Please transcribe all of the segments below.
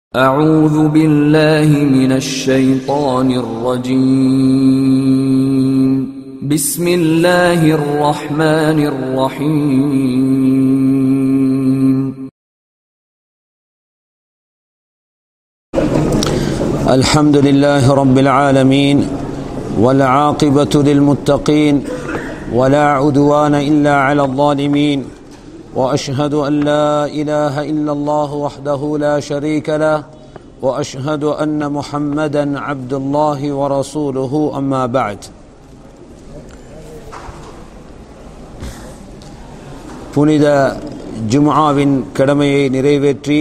أعوذ بالله من الشيطان الرجيم بسم الله الرحمن الرحيم الحمد لله رب العالمين والعاقبة للمتقين ولا عدوان إلا على الظالمين وأشهد أن لا إله إلا الله وحده لا شريك له وأشهد أن محمدا عبد الله ورسوله أما بعد புனித ஜும்ஆவின் கடமையை நிறைவேற்றி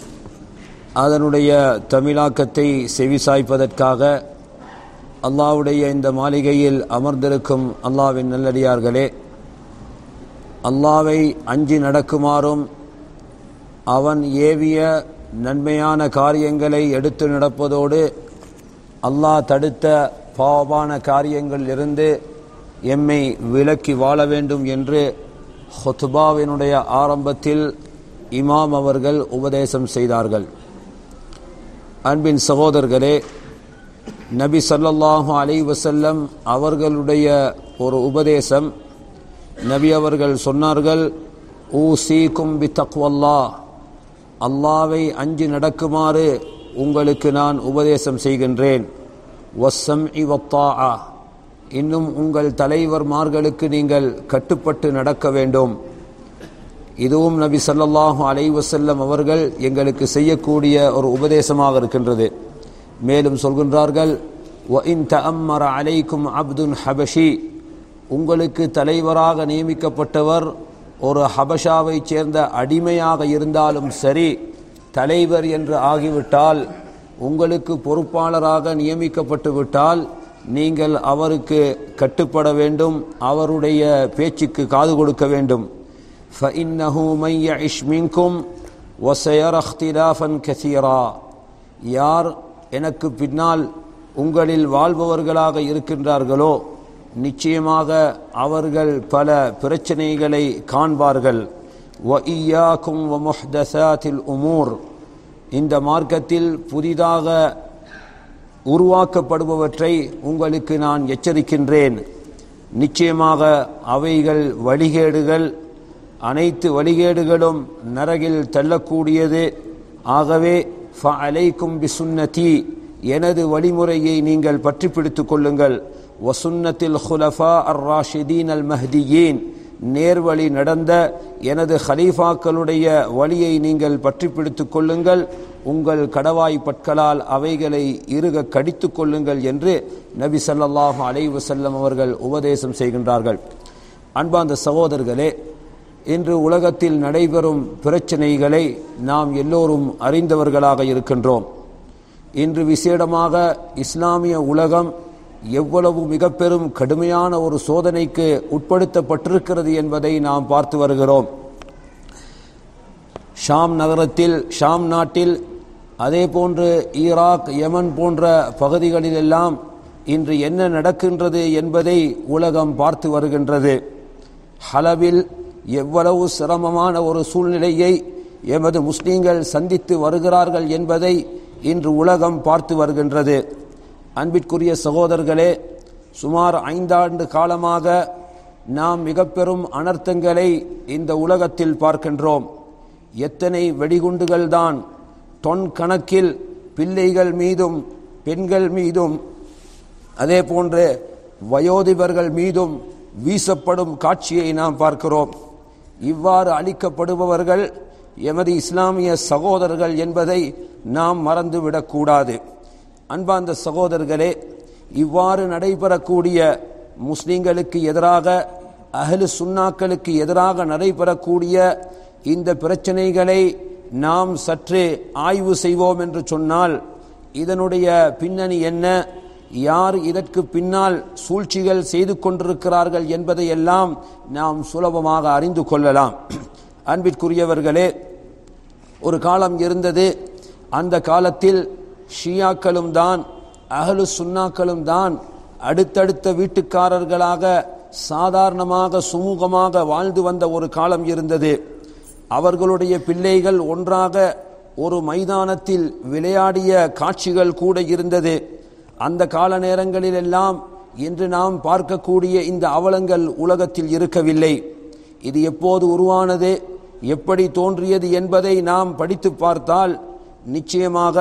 அதனுடைய தமிழாக்கத்தை செவிசாய்ப்பதற்காக அல்லாவுடைய இந்த மாளிகையில் அமர்ந்திருக்கும் அல்லாவின் நல்லடியார்களே அல்லாவை அஞ்சி நடக்குமாறும் அவன் ஏவிய நன்மையான காரியங்களை எடுத்து நடப்பதோடு அல்லாஹ் தடுத்த பாவமான காரியங்களிலிருந்து எம்மை விலக்கி வாழ வேண்டும் என்று ஹொத்துபாவினுடைய ஆரம்பத்தில் இமாம் அவர்கள் உபதேசம் செய்தார்கள் அன்பின் சகோதரர்களே நபி ஸல்லல்லாஹு அலைஹி வஸல்லம் அவர்களுடைய ஒரு உபதேசம் நபி அவர்கள் சொன்னார்கள் ஊ சீக்கும் பி தக்வல்லா அல்லாவை அஞ்சி நடக்குமாறு உங்களுக்கு நான் உபதேசம் செய்கின்றேன் வசம் இவத்தா இன்னும் உங்கள் தலைவர்மார்களுக்கு நீங்கள் கட்டுப்பட்டு நடக்க வேண்டும் இதுவும் நபி ஸல்லல்லாஹு அலைஹி வஸல்லம் அவர்கள் எங்களுக்கு செய்யக்கூடிய ஒரு உபதேசமாக இருக்கின்றது மேலும் சொல்கின்றார்கள் வ இன் தஅம்மர அலைக்கும் அப்துன் ஹபஷி உங்களுக்கு தலைவராக நியமிக்கப்பட்டவர் ஒரு ஹபஷாவைச் சேர்ந்த அடிமையாக இருந்தாலும் சரி தலைவர் என்று ஆகிவிட்டால் உங்களுக்கு பொறுப்பாளராக நியமிக்கப்பட்டு விட்டால் நீங்கள் அவருக்கு கட்டுப்பட வேண்டும் அவருடைய பேச்சுக்கு காது கொடுக்க வேண்டும் فإنه من يعش منكم وسيرى اختلافا كثيرا யார் எனக்கு பின்னால் உங்களில் வாழ்பவர்களாக இருக்கின்றார்களோ நிச்சயமாக அவர்கள் பல பிரச்சனைகளை காண்பார்கள் وَإِيَّاكُمْ وَمُحْدَثَاتِ الْأُمُورِ இந்த மார்க்கத்தில் புதிதாக உருவாக்கப்படுபவற்றை உங்களுக்கு நான் எச்சரிக்கின்றேன் நிச்சயமாக அவைகள் வழிகேடுகள் அனைத்து வழிகேடுகளும் நரகில் தள்ளக்கூடியது ஆகவே ஃபஅலைக்கும் பிசுன்னதி எனது வழிமுறையை நீங்கள் பற்றி பிடித்துக் கொள்ளுங்கள் வசுன்னத்தில் ஹுலஃபா அர் ராஷிதீன் அல் மஹ்தியீன் நேர்வழி நடந்த எனது ஹலீஃபாக்களுடைய வழியை நீங்கள் பற்றி பிடித்துக் கொள்ளுங்கள் உங்கள் கடவாய் பற்களால் அவைகளை இருக கடித்து கொள்ளுங்கள் என்று நபி சல்லாஹூ அலை வசல்லம் அவர்கள் உபதேசம் செய்கின்றார்கள் அன்பாந்த சகோதரர்களே இன்று உலகத்தில் நடைபெறும் பிரச்சனைகளை நாம் எல்லோரும் அறிந்தவர்களாக இருக்கின்றோம் இன்று விசேடமாக இஸ்லாமிய உலகம் எவ்வளவு மிக பெரும் கடுமையான ஒரு சோதனைக்கு உட்படுத்தப்பட்டிருக்கிறது என்பதை நாம் பார்த்து வருகிறோம் ஷாம் நகரத்தில் ஷாம் நாட்டில் அதே போன்று ஈராக் யமன் போன்ற பகுதிகளிலெல்லாம் இன்று என்ன நடக்கின்றது என்பதை உலகம் பார்த்து வருகின்றது ஹலவில் எவ்வளவு சிரமமான ஒரு சூழ்நிலையை எமது முஸ்லீம்கள் சந்தித்து வருகிறார்கள் என்பதை இன்று உலகம் பார்த்து வருகின்றது அன்பிற்குரிய சகோதரர்களே சுமார் ஐந்தாண்டு காலமாக நாம் மிக பெரும் அனர்த்தங்களை இந்த உலகத்தில் பார்க்கின்றோம் எத்தனை வெடிகுண்டுகள் தான் தொன் கணக்கில் பிள்ளைகள் மீதும் பெண்கள் மீதும் அதே போன்று வயோதிபர்கள் மீதும் வீசப்படும் காட்சியை நாம் பார்க்கிறோம் இவ்வாறு அளிக்கப்படுபவர்கள் எமது இஸ்லாமிய சகோதரர்கள் என்பதை நாம் மறந்துவிடக்கூடாது அன்பார்ந்த சகோதரர்களே இவ்வாறு நடைபெறக்கூடிய முஸ்லிம்களுக்கு எதிராக அஹலு சுன்னாக்களுக்கு எதிராக நடைபெறக்கூடிய இந்த பிரச்சனைகளை நாம் சற்று ஆய்வு செய்வோம் என்று சொன்னால் இதனுடைய பின்னணி என்ன யார் இதற்கு பின்னால் சூழ்ச்சிகள் செய்து கொண்டிருக்கிறார்கள் என்பதையெல்லாம் நாம் சுலபமாக அறிந்து கொள்ளலாம் அன்பிற்குரியவர்களே ஒரு காலம் இருந்தது அந்த காலத்தில் ஷியாக்களும் தான் அகலு சுன்னாக்களும் தான் அடுத்தடுத்த வீட்டுக்காரர்களாக சாதாரணமாக சுமூகமாக வாழ்ந்து வந்த ஒரு காலம் இருந்தது அவர்களுடைய பிள்ளைகள் ஒன்றாக ஒரு மைதானத்தில் விளையாடிய காட்சிகள் கூட இருந்தது அந்த கால நேரங்களில் எல்லாம் இன்று நாம் பார்க்கக்கூடிய இந்த அவலங்கள் உலகத்தில் இருக்கவில்லை இது எப்போது உருவானது எப்படி தோன்றியது என்பதை நாம் படித்து பார்த்தால் நிச்சயமாக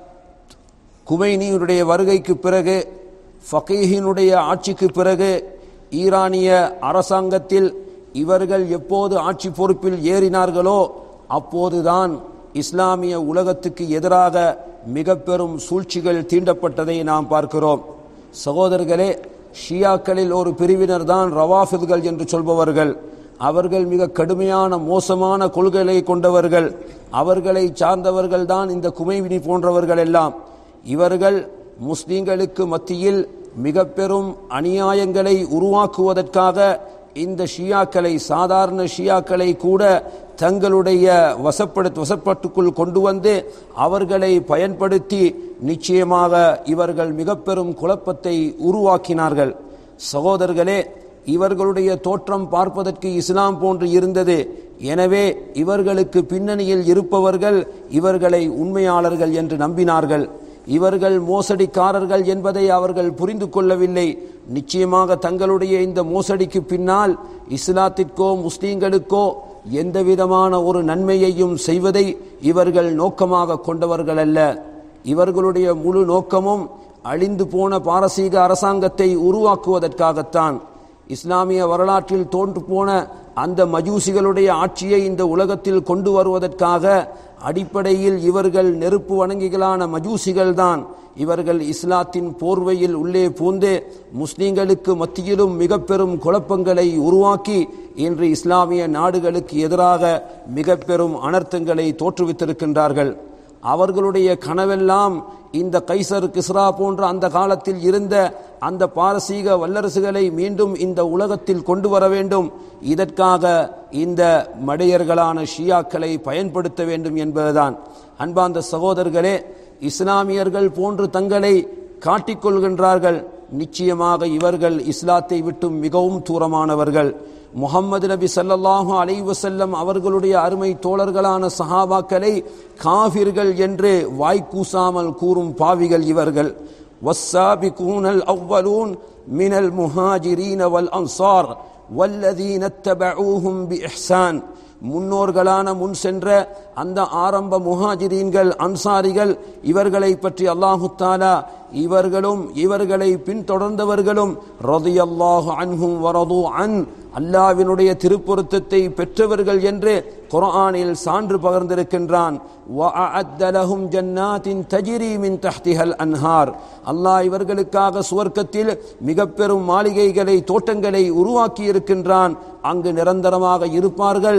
குமைனியுடைய வருகைக்கு பிறகு ஃபகீஹினுடைய ஆட்சிக்கு பிறகு ஈரானிய அரசாங்கத்தில் இவர்கள் எப்போது ஆட்சி பொறுப்பில் ஏறினார்களோ அப்போதுதான் இஸ்லாமிய உலகத்துக்கு எதிராக மிக பெரும் சூழ்ச்சிகள் தீண்டப்பட்டதை நாம் பார்க்கிறோம் சகோதரர்களே ஷியாக்களில் ஒரு பிரிவினர் தான் ரவாஃபில்கள் என்று சொல்பவர்கள் அவர்கள் மிக கடுமையான மோசமான கொள்கைகளை கொண்டவர்கள் அவர்களை சார்ந்தவர்கள் தான் இந்த குமைவினி போன்றவர்கள் எல்லாம் இவர்கள் முஸ்லிம்களுக்கு மத்தியில் மிக பெரும் அநியாயங்களை உருவாக்குவதற்காக இந்த ஷியாக்களை சாதாரண ஷியாக்களை கூட தங்களுடைய வசப்படு வசப்பட்டுக்குள் கொண்டு வந்து அவர்களை பயன்படுத்தி நிச்சயமாக இவர்கள் மிக பெரும் குழப்பத்தை உருவாக்கினார்கள் சகோதரர்களே இவர்களுடைய தோற்றம் பார்ப்பதற்கு இஸ்லாம் போன்று இருந்தது எனவே இவர்களுக்கு பின்னணியில் இருப்பவர்கள் இவர்களை உண்மையாளர்கள் என்று நம்பினார்கள் இவர்கள் மோசடிக்காரர்கள் என்பதை அவர்கள் புரிந்து கொள்ளவில்லை நிச்சயமாக தங்களுடைய இந்த மோசடிக்கு பின்னால் இஸ்லாத்திற்கோ முஸ்லீம்களுக்கோ எந்த விதமான ஒரு நன்மையையும் செய்வதை இவர்கள் நோக்கமாக கொண்டவர்கள் அல்ல இவர்களுடைய முழு நோக்கமும் அழிந்து போன பாரசீக அரசாங்கத்தை உருவாக்குவதற்காகத்தான் இஸ்லாமிய வரலாற்றில் தோன்று போன அந்த மஜூசிகளுடைய ஆட்சியை இந்த உலகத்தில் கொண்டு வருவதற்காக அடிப்படையில் இவர்கள் நெருப்பு வணங்கிகளான மஜூசிகள் தான் இவர்கள் இஸ்லாத்தின் போர்வையில் உள்ளே பூந்து முஸ்லிம்களுக்கு மத்தியிலும் மிக பெரும் குழப்பங்களை உருவாக்கி இன்று இஸ்லாமிய நாடுகளுக்கு எதிராக மிக பெரும் அனர்த்தங்களை தோற்றுவித்திருக்கின்றார்கள் அவர்களுடைய கனவெல்லாம் இந்த கைசர் கிஸ்ரா போன்ற அந்த காலத்தில் இருந்த அந்த பாரசீக வல்லரசுகளை மீண்டும் இந்த உலகத்தில் கொண்டு வர வேண்டும் இதற்காக இந்த மடையர்களான ஷியாக்களை பயன்படுத்த வேண்டும் என்பதுதான் அன்பாந்த சகோதரர்களே இஸ்லாமியர்கள் போன்று தங்களை காட்டிக்கொள்கின்றார்கள் நிச்சயமாக இவர்கள் இஸ்லாத்தை விட்டும் மிகவும் தூரமானவர்கள் முகம்மது நபி சல்லல்லாஹு அலை வசல்லம் அவர்களுடைய அருமை தோழர்களான சஹாபாக்களை காபிர்கள் என்று வாய்க்கூசாமல் கூறும் பாவிகள் இவர்கள் والسابقون الأولون من المهاجرين والأنصار والذين اتبعوهم بإحسان முன்னோர்களான முன் சென்ற அந்த ஆரம்ப முஹாஜிரீன்கள் அன்சாரிகள் இவர்களை பற்றி அல்லாஹு தாலா இவர்களும் இவர்களை பின்தொடர்ந்தவர்களும் ரதியல்லாஹு அன்ஹும் வரது அன் அல்லாவினுடைய திருப்பொருத்தத்தை பெற்றவர்கள் என்று குர்ஆனில் சான்று பகர்ந்திருக்கின்றான் அன்ஹார் அல்லாஹ் இவர்களுக்காக சுவர்க்கத்தில் மிக பெரும் மாளிகைகளை தோட்டங்களை உருவாக்கி இருக்கின்றான் அங்கு நிரந்தரமாக இருப்பார்கள்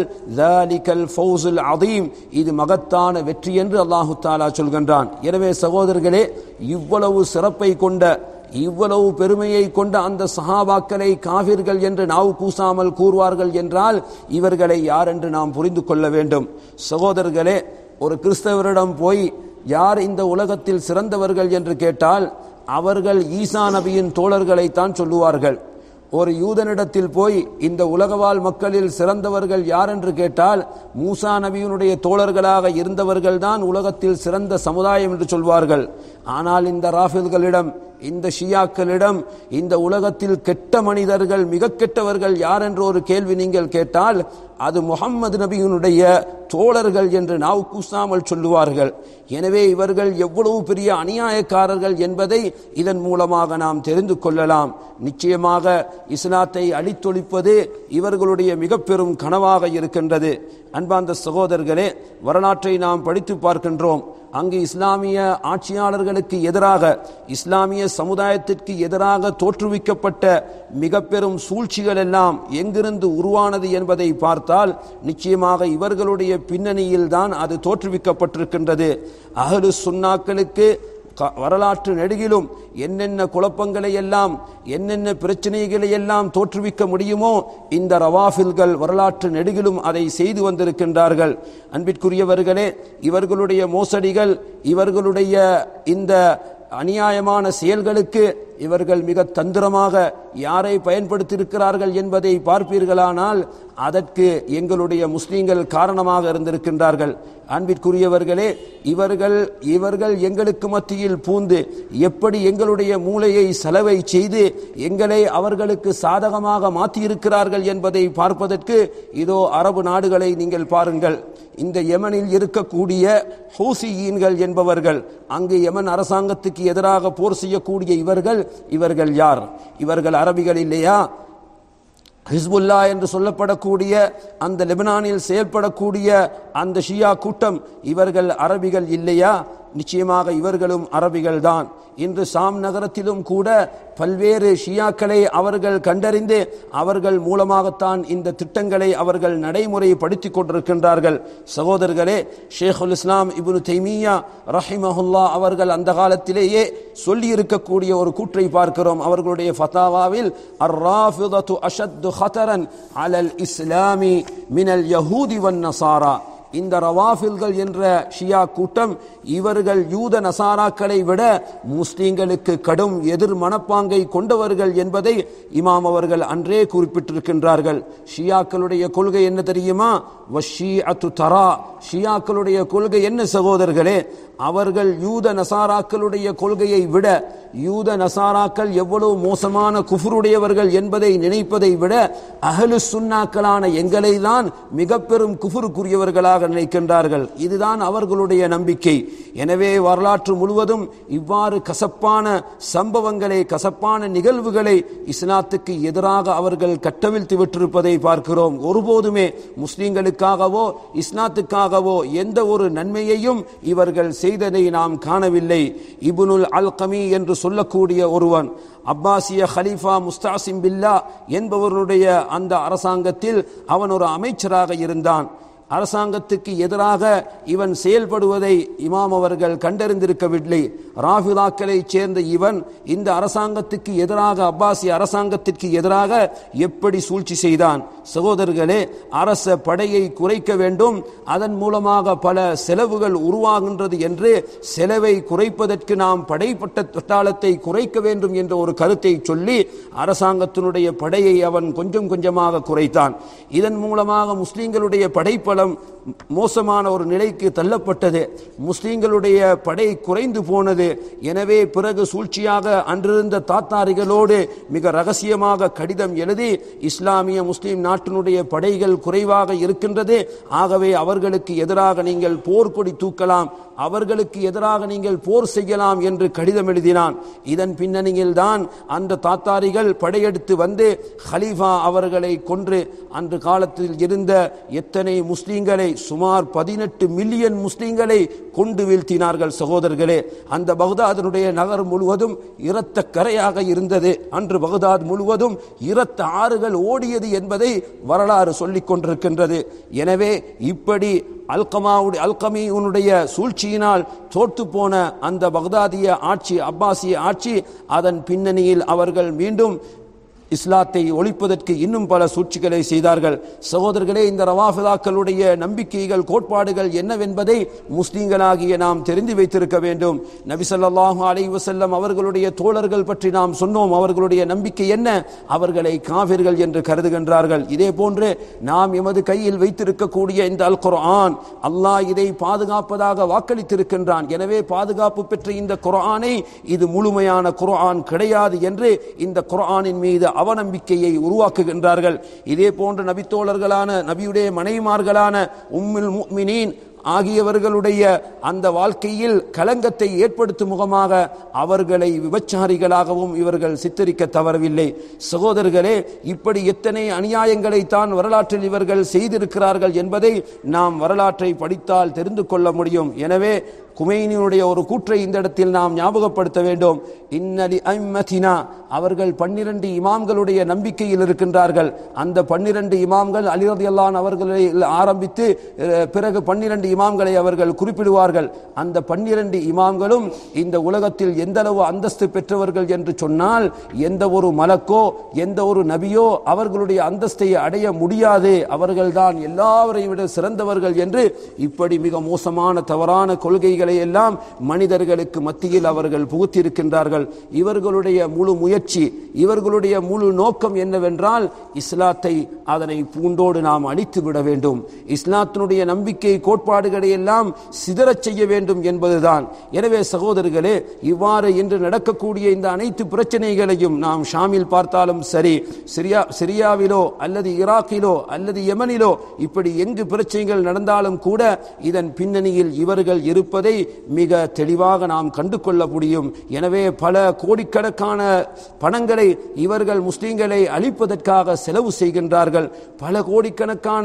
அதீம் இது மகத்தான வெற்றி என்று அல்லாஹு தாலா சொல்கின்றான் எனவே சகோதரர்களே இவ்வளவு சிறப்பை கொண்ட இவ்வளவு பெருமையை கொண்ட அந்த சஹாபாக்களை காவிர்கள் என்று நாவு கூசாமல் கூறுவார்கள் என்றால் இவர்களை யார் என்று நாம் புரிந்து கொள்ள வேண்டும் சகோதரர்களே ஒரு கிறிஸ்தவரிடம் போய் யார் இந்த உலகத்தில் சிறந்தவர்கள் என்று கேட்டால் அவர்கள் ஈசா நபியின் தோழர்களைத்தான் சொல்லுவார்கள் ஒரு யூதனிடத்தில் போய் இந்த உலகவாழ் மக்களில் சிறந்தவர்கள் யார் என்று கேட்டால் மூசா நபியினுடைய தோழர்களாக இருந்தவர்கள் தான் உலகத்தில் சிறந்த சமுதாயம் என்று சொல்வார்கள் ஆனால் இந்த ராஃபில்களிடம் இந்த ஷியாக்களிடம் இந்த உலகத்தில் கெட்ட மனிதர்கள் மிக கெட்டவர்கள் யார் என்று ஒரு கேள்வி நீங்கள் கேட்டால் அது முகம்மது நபியினுடைய தோழர்கள் என்று நாவு கூசாமல் சொல்லுவார்கள் எனவே இவர்கள் எவ்வளவு பெரிய அநியாயக்காரர்கள் என்பதை இதன் மூலமாக நாம் தெரிந்து கொள்ளலாம் நிச்சயமாக இஸ்லாத்தை அழித்தொழிப்பது இவர்களுடைய மிக பெரும் கனவாக இருக்கின்றது அன்பார்ந்த சகோதரர்களே வரலாற்றை நாம் படித்து பார்க்கின்றோம் அங்கு இஸ்லாமிய ஆட்சியாளர்களுக்கு எதிராக இஸ்லாமிய சமுதாயத்திற்கு எதிராக தோற்றுவிக்கப்பட்ட மிக பெரும் சூழ்ச்சிகள் எல்லாம் எங்கிருந்து உருவானது என்பதை பார்த்தால் நிச்சயமாக இவர்களுடைய பின்னணியில் தான் அது தோற்றுவிக்கப்பட்டிருக்கின்றது அகலு சுன்னாக்களுக்கு வரலாற்று நெடுகிலும் என்னென்ன குழப்பங்களை எல்லாம் என்னென்ன பிரச்சனைகளை எல்லாம் தோற்றுவிக்க முடியுமோ இந்த ரவாஃபில்கள் வரலாற்று நெடுகிலும் அதை செய்து வந்திருக்கின்றார்கள் அன்பிற்குரியவர்களே இவர்களுடைய மோசடிகள் இவர்களுடைய இந்த அநியாயமான செயல்களுக்கு இவர்கள் மிக தந்திரமாக யாரை பயன்படுத்தியிருக்கிறார்கள் என்பதை பார்ப்பீர்களானால் அதற்கு எங்களுடைய முஸ்லீம்கள் காரணமாக இருந்திருக்கின்றார்கள் அன்பிற்குரியவர்களே இவர்கள் இவர்கள் எங்களுக்கு மத்தியில் பூந்து எப்படி எங்களுடைய மூளையை செலவை செய்து எங்களை அவர்களுக்கு சாதகமாக மாற்றியிருக்கிறார்கள் என்பதை பார்ப்பதற்கு இதோ அரபு நாடுகளை நீங்கள் பாருங்கள் இந்த யமனில் இருக்கக்கூடிய ஹூசியீன்கள் என்பவர்கள் அங்கு யமன் அரசாங்கத்துக்கு எதிராக போர் செய்யக்கூடிய இவர்கள் இவர்கள் யார் இவர்கள் அரபிகள் இல்லையா ஹிஸ்புல்லா என்று சொல்லப்படக்கூடிய அந்த லெபனானில் செயல்படக்கூடிய அந்த ஷியா கூட்டம் இவர்கள் அரபிகள் இல்லையா நிச்சயமாக இவர்களும் அரபிகள் தான் இன்று சாம் நகரத்திலும் கூட பல்வேறு ஷியாக்களை அவர்கள் கண்டறிந்து அவர்கள் மூலமாகத்தான் இந்த திட்டங்களை அவர்கள் நடைமுறைப்படுத்திக் கொண்டிருக்கின்றார்கள் சகோதரர்களே ஷேகுல் இஸ்லாம் இப்னு தைமியா ரஹிமஹுல்லா அவர்கள் அந்த காலத்திலேயே சொல்லி இருக்கக்கூடிய ஒரு கூற்றை பார்க்கிறோம் அவர்களுடைய ஃபதாவாவில் அர்ராஃபிதத்து அஷத்து ஹதரன் அலல் இஸ்லாமி மினல் யஹூதி வன் நசாரா இந்த ரவாஃபில்கள் என்ற ஷியா கூட்டம் இவர்கள் யூத நசாராக்களை விட முஸ்லீம்களுக்கு கடும் எதிர் மனப்பாங்கை கொண்டவர்கள் என்பதை இமாம் அவர்கள் அன்றே குறிப்பிட்டிருக்கின்றார்கள் ஷியாக்களுடைய கொள்கை என்ன தெரியுமா வஷி அத்து தரா ஷியாக்களுடைய கொள்கை என்ன சகோதரர்களே அவர்கள் யூத நசாராக்களுடைய கொள்கையை விட யூத நசாராக்கள் எவ்வளவு மோசமான குஃபுருடையவர்கள் என்பதை நினைப்பதை விட அகலு சுன்னாக்களான எங்களை தான் மிக பெரும் குஃபுருக்குரியவர்களாக நினைக்கின்றார்கள் இதுதான் அவர்களுடைய நம்பிக்கை எனவே வரலாற்று முழுவதும் இவ்வாறு கசப்பான சம்பவங்களை கசப்பான நிகழ்வுகளை இஸ்லாத்துக்கு எதிராக அவர்கள் கட்டவிழ்த்து விட்டிருப்பதை பார்க்கிறோம் ஒருபோதுமே முஸ்லிம்களுக்காகவோ இஸ்லாத்துக்காகவோ எந்த ஒரு நன்மையையும் இவர்கள் செய்ததை நாம் காணவில்லை இபுனுல் அல் கமி என்று சொல்லக்கூடிய ஒருவன் அப்பாசிய ஹலீஃபா முஸ்தாசிம் பில்லா என்பவருடைய அந்த அரசாங்கத்தில் அவன் ஒரு அமைச்சராக இருந்தான் அரசாங்கத்துக்கு எதிராக இவன் செயல்படுவதை இமாம் அவர்கள் கண்டறிந்திருக்கவில்லை ராஃபிதாக்களை சேர்ந்த இவன் இந்த அரசாங்கத்துக்கு எதிராக அப்பாசி அரசாங்கத்திற்கு எதிராக எப்படி சூழ்ச்சி செய்தான் சகோதரர்களே அரச படையை குறைக்க வேண்டும் அதன் மூலமாக பல செலவுகள் உருவாகின்றது என்று செலவை குறைப்பதற்கு நாம் படைப்பட்ட தொட்டாளத்தை குறைக்க வேண்டும் என்ற ஒரு கருத்தை சொல்லி அரசாங்கத்தினுடைய படையை அவன் கொஞ்சம் கொஞ்சமாக குறைத்தான் இதன் மூலமாக முஸ்லிம்களுடைய படைப்ப பலம் மோசமான ஒரு நிலைக்கு தள்ளப்பட்டது முஸ்லிம்களுடைய படை குறைந்து போனது எனவே பிறகு சூழ்ச்சியாக அன்றிருந்த தாத்தாரிகளோடு மிக ரகசியமாக கடிதம் எழுதி இஸ்லாமிய முஸ்லிம் நாட்டினுடைய படைகள் குறைவாக இருக்கின்றது ஆகவே அவர்களுக்கு எதிராக நீங்கள் போர்க்கொடி தூக்கலாம் அவர்களுக்கு எதிராக நீங்கள் போர் செய்யலாம் என்று கடிதம் எழுதினான் இதன் பின்னணியில் தான் அந்த தாத்தாரிகள் படையெடுத்து வந்து ஹலீஃபா அவர்களை கொன்று அன்று காலத்தில் இருந்த எத்தனை முஸ்லீம்களை சுமார் பதினெட்டு மில்லியன் முஸ்லீம்களை கொண்டு வீழ்த்தினார்கள் சகோதரர்களே அந்த பகதாதனுடைய நகர் முழுவதும் இரத்த கரையாக இருந்தது அன்று பகதாத் முழுவதும் இரத்த ஆறுகள் ஓடியது என்பதை வரலாறு சொல்லிக் கொண்டிருக்கின்றது எனவே இப்படி அல்கமாவுடைய அல்கமியுனுடைய சூழ்ச்சியினால் தோற்று போன அந்த பக்தாதிய ஆட்சி அப்பாசிய ஆட்சி அதன் பின்னணியில் அவர்கள் மீண்டும் இஸ்லாத்தை ஒழிப்பதற்கு இன்னும் பல சூழ்ச்சிகளை செய்தார்கள் சகோதரர்களே இந்த ரவாஃபிதாக்களுடைய நம்பிக்கைகள் கோட்பாடுகள் என்னவென்பதை முஸ்லீம்களாகிய நாம் தெரிந்து வைத்திருக்க வேண்டும் நபிசல்லாஹு அலை வசல்லம் அவர்களுடைய தோழர்கள் பற்றி நாம் சொன்னோம் அவர்களுடைய நம்பிக்கை என்ன அவர்களை காவிர்கள் என்று கருதுகின்றார்கள் இதே போன்று நாம் எமது கையில் வைத்திருக்கக்கூடிய இந்த அல் குர்ஆன் அல்லாஹ் இதை பாதுகாப்பதாக வாக்களித்திருக்கின்றான் எனவே பாதுகாப்பு பெற்ற இந்த குர்ஆனை இது முழுமையான குர்ஆன் கிடையாது என்று இந்த குர்ஆனின் மீது அவநம்பிக்கையை உருவாக்குகின்றார்கள் இதே போன்ற நபித்தோழர்களான நபியுடைய மனைவிமார்களான உம்மில் முக்மினீன் ஆகியவர்களுடைய அந்த வாழ்க்கையில் கலங்கத்தை ஏற்படுத்தும் முகமாக அவர்களை விபச்சாரிகளாகவும் இவர்கள் சித்தரிக்க தவறவில்லை சகோதரர்களே இப்படி எத்தனை அநியாயங்களை தான் வரலாற்றில் இவர்கள் செய்திருக்கிறார்கள் என்பதை நாம் வரலாற்றை படித்தால் தெரிந்து கொள்ள முடியும் எனவே குமைனியுடைய ஒரு கூற்றை இந்த இடத்தில் நாம் ஞாபகப்படுத்த வேண்டும் இன்னலி ஐம்மதினா அவர்கள் பன்னிரண்டு இமாம்களுடைய நம்பிக்கையில் இருக்கின்றார்கள் அந்த பன்னிரண்டு இமாம்கள் அலிரதியல்லான் அவர்களை ஆரம்பித்து பிறகு பன்னிரண்டு இமாம்களை அவர்கள் குறிப்பிடுவார்கள் அந்த பன்னிரண்டு இமாம்களும் இந்த உலகத்தில் எந்த அளவு அந்தஸ்து பெற்றவர்கள் என்று சொன்னால் எந்த ஒரு மலக்கோ எந்த ஒரு நபியோ அவர்களுடைய அந்தஸ்தை அடைய முடியாது அவர்கள்தான் எல்லாவரையும் விட சிறந்தவர்கள் என்று இப்படி மிக மோசமான தவறான கொள்கைகளை எல்லாம் மனிதர்களுக்கு மத்தியில் அவர்கள் புகுத்தியிருக்கின்றார்கள் இவர்களுடைய முழு முயற்சி இவர்களுடைய முழு நோக்கம் என்னவென்றால் இஸ்லாத்தை அதனை பூண்டோடு நாம் அழித்து விட வேண்டும் இஸ்லாத்தினுடைய நம்பிக்கை கோட்பாடுகளை எல்லாம் சிதறச் செய்ய வேண்டும் என்பதுதான் எனவே சகோதரர்களே இவ்வாறு இன்று நடக்கக்கூடிய இந்த அனைத்து பிரச்சனைகளையும் நாம் ஷாமில் பார்த்தாலும் சரி சிரியா சிரியாவிலோ அல்லது ஈராக்கிலோ அல்லது யமனிலோ இப்படி எங்கு பிரச்சனைகள் நடந்தாலும் கூட இதன் பின்னணியில் இவர்கள் இருப்பதை மிக தெளிவாக நாம் கண்டு கொள்ள முடியும் எனவே பல கோடிக்கணக்கான பணங்களை இவர்கள் முஸ்லிம்களை அழிப்பதற்காக செலவு செய்கின்றார்கள் பல கோடிக்கணக்கான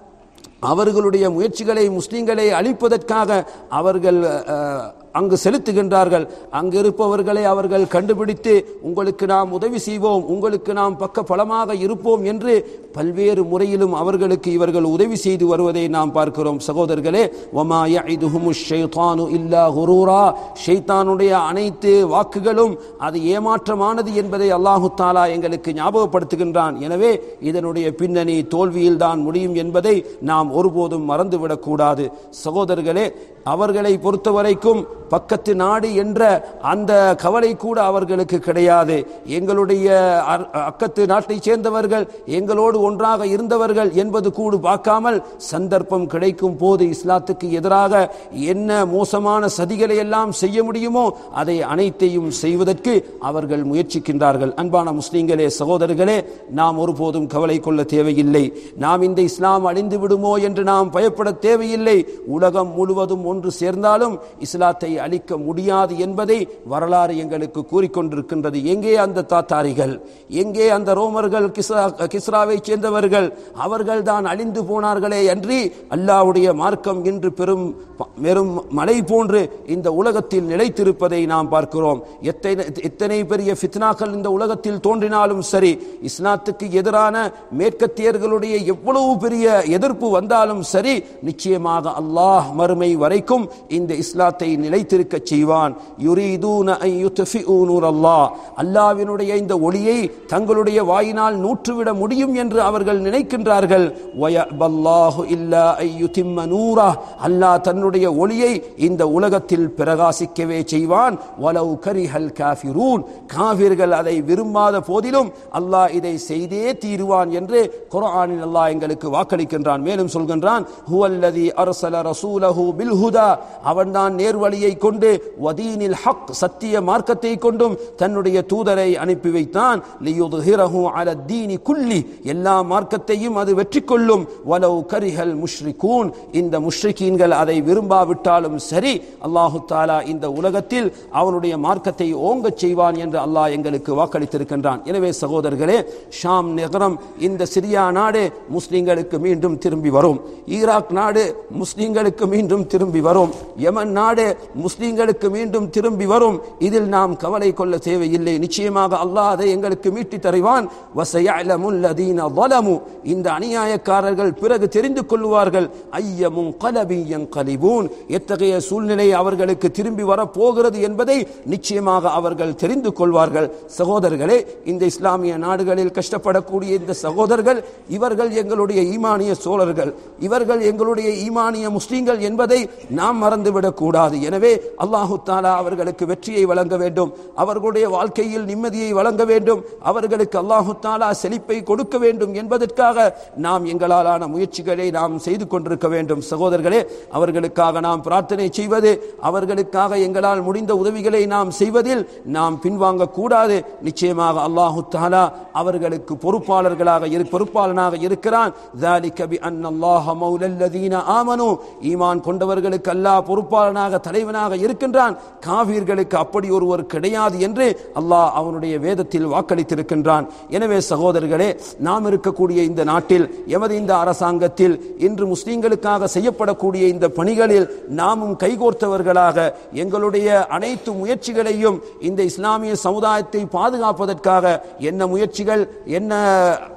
அவர்களுடைய முயற்சிகளை முஸ்லிம்களை அழிப்பதற்காக அவர்கள் அஹ், அங்கு செலுத்துகின்றார்கள் அங்கு இருப்பவர்களை அவர்கள் கண்டுபிடித்து உங்களுக்கு நாம் உதவி செய்வோம் உங்களுக்கு நாம் பக்க பலமாக இருப்போம் என்று பல்வேறு முறையிலும் அவர்களுக்கு இவர்கள் உதவி செய்து வருவதை நாம் பார்க்கிறோம் சகோதரர்களே வமா யஇதுஹுமு ஷைத்தானு இல்லா குரூரா ஷைத்தானுடைய அனைத்து வாக்குகளும் அது ஏமாற்றமானது என்பதை அல்லாஹு தாலா எங்களுக்கு ஞாபகப்படுத்துகின்றான் எனவே இதனுடைய பின்னணி தோல்வியில் தான் முடியும் என்பதை நாம் ஒருபோதும் மறந்துவிடக் கூடாது சகோதரர்களே அவர்களை பொறுத்தவரைக்கும் பக்கத்து நாடு என்ற அந்த கவலை கூட அவர்களுக்கு கிடையாது எங்களுடைய அர்- அக்கத்து நாட்டைச் சேர்ந்தவர்கள் எங்களோடு ஒன்றாக இருந்தவர்கள் என்பது கூடு பார்க்காமல் சந்தர்ப்பம் கிடைக்கும் போது இஸ்லாத்துக்கு எதிராக என்ன மோசமான சதிகளை எல்லாம் செய்ய முடியுமோ அதை அனைத்தையும் செய்வதற்கு அவர்கள் முயற்சிக்கின்றார்கள் அன்பான முஸ்லிம்களே சகோதரர்களே நாம் ஒருபோதும் கவலை கொள்ள தேவையில்லை நாம் இந்த இஸ்லாம் அழிந்து விடுமோ என்று நாம் பயப்பட தேவையில்லை உலகம் முழுவதும் ஒன்று சேர்ந்தாலும் இஸ்லாத்தை அழிக்க முடியாது என்பதை வரலாறு எங்களுக்கு கூறிக்கொண்டிருக்கின்றது எங்கே அந்த தாத்தாரிகள் எங்கே அந்த ரோமர்கள் கிஸ்ரா கிஸ்ராவை சேர்ந்தவர்கள் அவர்கள் தான் அழிந்து போனார்களே அன்றி அல்லாஹ்வுடைய மார்க்கம் இன்று பெரும் பெரும் மலை போன்று இந்த உலகத்தில் நிலைத்திருப்பதை நாம் பார்க்கிறோம் எத்தனை எத்தனை பெரிய ஃபித்னாக்கள் இந்த உலகத்தில் தோன்றினாலும் சரி இஸ்லாத்துக்கு எதிரான மேற்கத்தியர்களுடைய எவ்வளவு பெரிய எதிர்ப்பு வந்தாலும் சரி நிச்சயமாக அல்லாஹ் மறுமை வரைக்கும் இந்த இஸ்லாத்தை நிலைத்திருக்க செய்வான் யுரீதூன அன் யுத்ஃபிஊ நூரல்லாஹ் அல்லாஹ்வினுடைய இந்த ஒளியை தங்களுடைய வாயினால் நூற்றுவிட முடியும் என்று அவர்கள் நினைக்கின்றார்கள் வயபல்லாஹு இல்லா அன் யுதிம்ம நூரா அல்லாஹ் தன்னுடைய ஒளியை இந்த உலகத்தில் பிரகாசிக்கவே செய்வான் வலவு கரிஹல் காஃபிரூன் காஃபிர்கள் அதை விரும்பாத போதிலும் அல்லாஹ் இதை செய்தே தீருவான் என்று குர்ஆனில் அல்லாஹ் எங்களுக்கு வாக்களிக்கின்றான் மேலும் சொல்கின்றான் ஹுவல்லதி அர்சல ரசூலஹு பில் ஹுதா அவன்தான் நேர்வழியை கொண்டு வதீனில் ஹக் சத்திய மார்க்கத்தை கொண்டும் தன்னுடைய தூதரை அனுப்பி வைத்தான் லியுத்ஹிரஹு அல தீனி குல்லி எல்லா மார்க்கத்தையும் அது வெற்றி கொள்ளும் வலவு கரிஹல் முஷ்ரிகூன் இந்த முஷ்ரிகீன்கள் அதை விரும்பாவிட்டாலும் சரி அல்லாஹு தாலா இந்த உலகத்தில் அவனுடைய மார்க்கத்தை ஓங்கச் செய்வான் என்று அல்லாஹ் எங்களுக்கு வாக்களித்திருக்கின்றான் எனவே சகோதரர்களே ஷாம் நகரம் இந்த சிரியா நாடு முஸ்லிம்களுக்கு மீண்டும் திரும்பி வரும் ஈராக் நாடு முஸ்லிம்களுக்கு மீண்டும் திரும்பி வரும் யமன் நாடு முஸ்லிம்களுக்கு மீண்டும் திரும்பி வரும் இதில் நாம் கவலை கொள்ள தேவையில்லை நிச்சயமாக அல்லாஹ் அதை எங்களுக்கு மீட்டி தருவான் வசயஅலமுல் லதீன ظلموا இந்த அநியாயக்காரர்கள் பிறகு தெரிந்து கொள்வார்கள் ஐயமும் கலபியன் கலிபூன் எத்தகைய சூழ்நிலை அவர்களுக்கு திரும்பி வரப்போகிறது என்பதை நிச்சயமாக அவர்கள் தெரிந்து கொள்வார்கள் சகோதரர்களே இந்த இஸ்லாமிய நாடுகளில் கஷ்டப்படக்கூடிய இந்த சகோதரர்கள் இவர்கள் எங்களுடைய ஈமானிய சோழர்கள் இவர்கள் எங்களுடைய ஈமானிய முஸ்லிம்கள் என்பதை நாம் மறந்துவிடக் கூடாது எனவே அல்லாஹு தாலா அவர்களுக்கு வெற்றியை வழங்க வேண்டும் அவர்களுடைய வாழ்க்கையில் நிம்மதியை வழங்க வேண்டும் அவர்களுக்கு அல்லாஹு தாலா செழிப்பை கொடுக்க வேண்டும் என்பதற்காக நாம் எங்களாலான முயற்சிகளை நாம் செய்து கொண்டிருக்க வேண்டும் சகோதரர்களே அவர்களுக்காக நாம் பிரார்த்தனை செய்வது அவர்களுக்காக எங்களால் முடிந்த உதவிகளை நாம் செய்வதில் நாம் பின்வாங்க கூடாது நிச்சயமாக அல்லாஹு தாலா அவர்களுக்கு பொறுப்பாளர்களாக இரு பொறுப்பாளனாக இருக்கிறான் ذَلِكَ بِأَنَّ اللَّهَ مَوْلَى الَّذِينَ آمَنُوا ஈமான் கொண்டவர்களுக்கு அல்லாஹ் பொறுப்பாளனாக தலைவனாக இருக்கின்றான் காவீர்களுக்கு அப்படி ஒருவர் கிடையாது என்று அல்லாஹ் அவனுடைய வேதத்தில் வாக்களித்திருக்கின்றான் எனவே சகோதரர்களே நாம் இருக்கக்கூடிய இந்த நாட்டில் எமது இந்த அரசாங்கத்தில் இன்று முஸ்லிம்களுக்காக செய்யப்படக்கூடிய இந்த பணிகளில் நாமும் கைகோர்த்தவர்களாக எங்களுடைய அனைத்து முயற்சிகளையும் இந்த இஸ்லாமிய சமுதாயத்தை பாதுகாப்பதற்காக என்ன முயற்சிகள் என்ன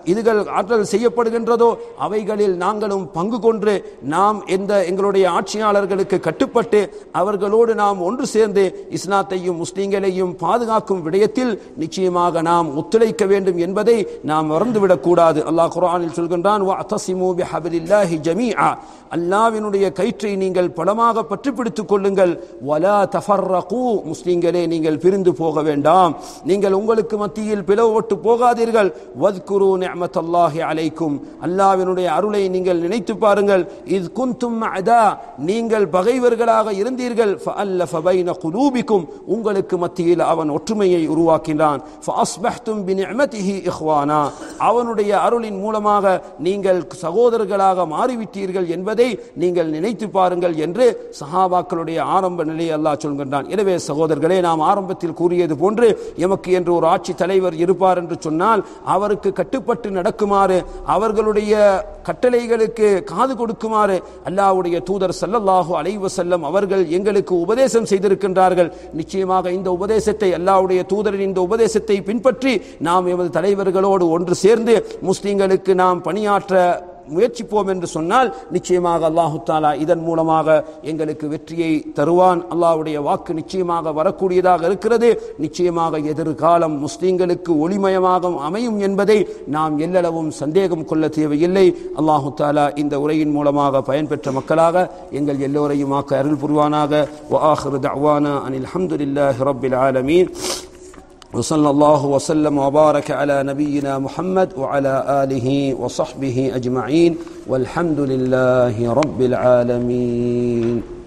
இதுகள் ஆற்றல் செய்யப்படுகின்றதோ அவைகளில் நாங்களும் பங்கு கொண்டு நாம் எந்த எங்களுடைய ஆட்சியாளர்களுக்கு கட்டுப்பட்டு அவர்களோடு நாம் ஒன்று சேர்ந்து இஸ்லாத்தையும் முஸ்லிம்களையும் பாதுகாக்கும் விடயத்தில் நிச்சயமாக நாம் ஒத்துழைக்க வேண்டும் என்பதை நாம் மறந்துவிடக் கூடாது அல்லாஹ் குர்ஆனில் சொல்கின்றான் "வஅத்தஸிமூ பிஹப்லில்லாஹி ஜமீஆ." அல்லாஹ்வினுடைய கயிற்றை நீங்கள் பலமாக பற்றி பிடித்துக் கொள்ளுங்கள் வலா தஃபர்ரகு முஸ்லிம்களே நீங்கள் பிரிந்து போக வேண்டாம் நீங்கள் உங்களுக்கு மத்தியில் பிளவுபட்டு போகாதீர்கள் வத்குரு நிஅமத்தல்லாஹி அலைக்கும் அல்லாஹ்வினுடைய அருளை நீங்கள் நினைத்து பாருங்கள் இத் குந்தும் அதா நீங்கள் பகைவர்களாக இருந்தீர்கள் ஃபஅல்லஃப பைன குலூபிக்கும் உங்களுக்கு மத்தியில் அவன் ஒற்றுமையை உருவாக்கினான் ஃபஅஸ்பஹ்தும் பினிஅமதிஹி இஹ்வானா அவனுடைய அருளின் மூலமாக நீங்கள் சகோதரர்களாக மாறிவிட்டீர்கள் என்பதை நீங்கள் நினைத்து பாருங்கள் என்று சஹாபாக்களுடைய ஆரம்ப நிலையை அல்லாஹ் சொல்கின்றான் எனவே சகோதரர்களே நாம் ஆரம்பத்தில் கூறியது போன்று எமக்கு என்று ஒரு ஆட்சி தலைவர் இருப்பார் என்று சொன்னால் அவருக்கு கட்டுப்பட்டு நடக்குமாறு அவர்களுடைய கட்டளைகளுக்கு காது கொடுக்குமாறு அல்லாஹ்வுடைய தூதர் ஸல்லல்லாஹு அலைஹி வஸல்லம் அவர்கள் எங்களுக்கு உபதேசம் செய்திருக்கின்றார்கள் நிச்சயமாக இந்த உபதேசத்தை அல்லாஹ்வுடைய தூதரின் இந்த உபதேசத்தை பின்பற்றி நாம் எமது தலைவர்களோடு ஒன்று சேர்ந்து முஸ்லிம்களுக்கு நாம் பணியாற்ற முயற்சிப்போம் என்று சொன்னால் நிச்சயமாக அல்லாஹு தாலா இதன் மூலமாக எங்களுக்கு வெற்றியை தருவான் அல்லாஹ்வுடைய வாக்கு நிச்சயமாக வரக்கூடியதாக இருக்கிறது நிச்சயமாக எதிர்காலம் முஸ்லிம்களுக்கு ஒளிமயமாக அமையும் என்பதை நாம் எல்லளவும் சந்தேகம் கொள்ள தேவையில்லை அல்லாஹு தாலா இந்த உரையின் மூலமாக பயன்பெற்ற மக்களாக எங்கள் எல்லோரையும் ஆக்க அருள் புரிவானாக وآخر دعوانا أن الحمد لله رب العالمين وصلى الله وسلم وبارك على نبينا محمد وعلى آله وصحبه أجمعين والحمد لله رب العالمين